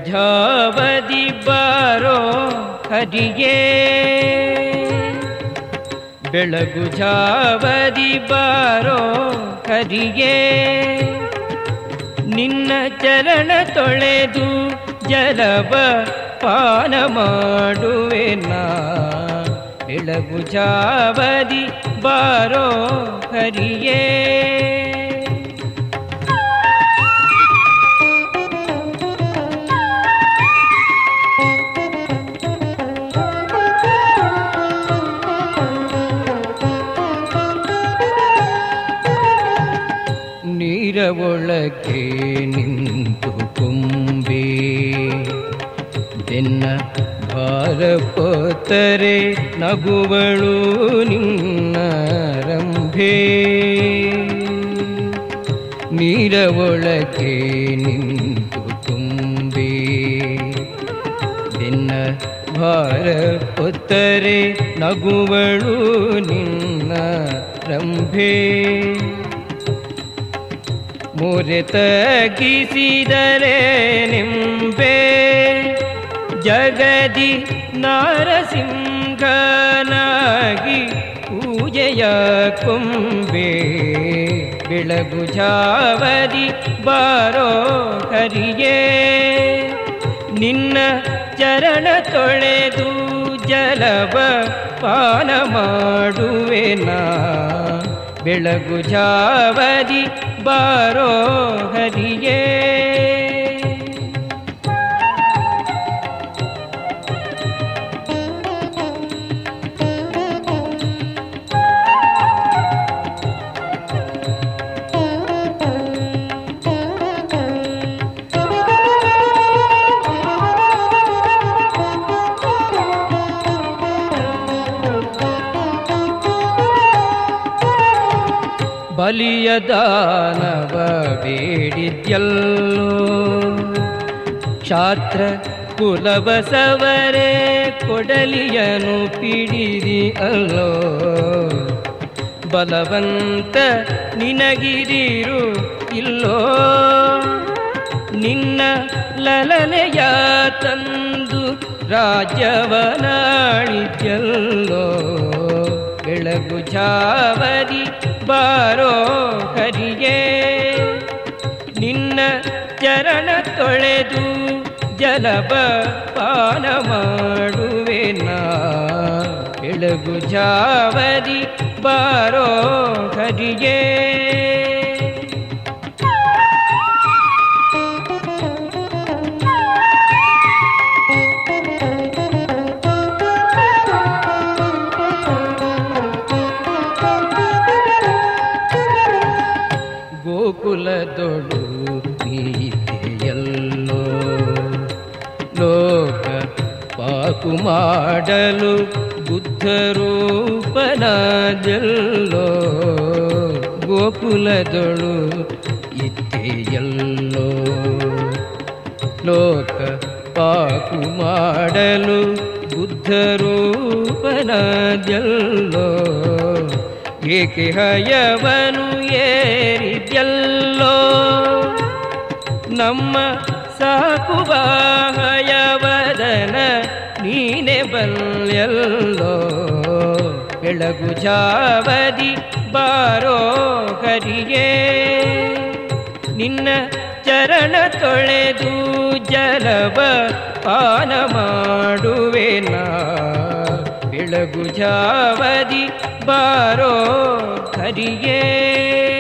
ಬೆಳಗುಜಾವದಿ ಬಾರೋ ಹರಿಯೇ ಬೆಳಗುಜಾವದಿ ಬಾರೋ ಹರಿಯೇ ನಿನ್ನ ಚರಣ ತೊಳೆದು ಜಲವ ಪಾನ ಮಾಡುವೆನಾ ಬೆಳಗುಜಾವದಿ ಬಾರೋ ಹರಿಯೇ ನೀರ ಒಳಗೆ ನಿಂತು ಕುಂಬೆ ಬೆನ್ನ ಭಾರ ಪೋತರೆ ನಗುವಳು ನಿನ್ನ ರಂಭೆ ನೀರ ಒಳಗೆ ನಿಂತು ಕುಂಬೆ ಬೆನ್ನ ಭಾರ ಪೊತ್ತರೆ ನಗುವಳು ನಿನ್ನ ರಂಭೆ ಮೊರೆ ತಗ್ಗಿಸಿದರೆ ನಿಂಬೆ ಜಗದಿ ನಾರಸಿಂಹನಾಗಿ ಪೂಜೆಯ ಕೊಂಬೆ ಬೆಳಗು ಜಾವದಿ ಬಾರೋ ಹರಿಯೇ ನಿನ್ನ ಚರಣ ತೊಳೆದು ಜಲವ ಪಾನ ಮಾಡುವೆನಾ ಬೆಳಗು ಜಾವದಿ ಬಾರೋ ಹರಿಯೇ ಬಲಿಯ ದಾನವ ಬೇಡಿದ್ಯಲ್ಲೋ ಕ್ಷಾತ್ರ ಕುಲಬಸವರೇ ಕೊಡಲಿಯನು ಪಿಡಿದಿ ಅಲ್ಲೋ ಬಲವಂತ ನಿನಗಿರಿರು ಇಲ್ಲೋ ನಿನ್ನ ಲಲನೆಯ ತಂದು ರಾಜ್ಯವನಾಣಿದ್ಯಲ್ಲೋ ಬೆಳಗು ಜಾವದಿ ಬಾರೋ ಹರಿಯೇ ನಿನ್ನ ಚರಣ ತೊಳೆದು ಜಲಬ ಪಾನ ಮಾಡುವೆನಾ ಬೆಳಗು ಜಾವದಿ ಬಾರೋ ಹರಿಯೇ ಗೋಕುಲದೊಳು ನೀತೆಯಲ್ಲೋ ಲೋಕ ಪಾಕು ಮಾಡಲು ಬುದ್ಧ ರೂಪನಾದಲ್ಲೋ ಗೋಕುಲದೊಳು ಇತ್ತೆಯಲ್ಲೋ ಲೋಕ ಪಾಕು ಮಾಡಲು ಬುದ್ಧ ರೂಪನಾದಲ್ಲೋ ಏಕೆ ಹಯವನು ಏರಿದ್ಯಲ್ಲೋ ನಮ್ಮ ಸಾಕುವ ಹಯವದನ ನೀನೆ ಬಲ್ಯಲ್ಲೋ ಬೆಳಗು ಜಾವದಿ ಬಾರೋ ಹರಿಯೇ ನಿನ್ನ ಚರಣ ತೊಳೆದು ಜಲವ ಪಾನ ಮಾಡುವೆನಾ ಬೆಳಗು ಜಾವದಿ ಬಾರೋ ಹರಿಯೇ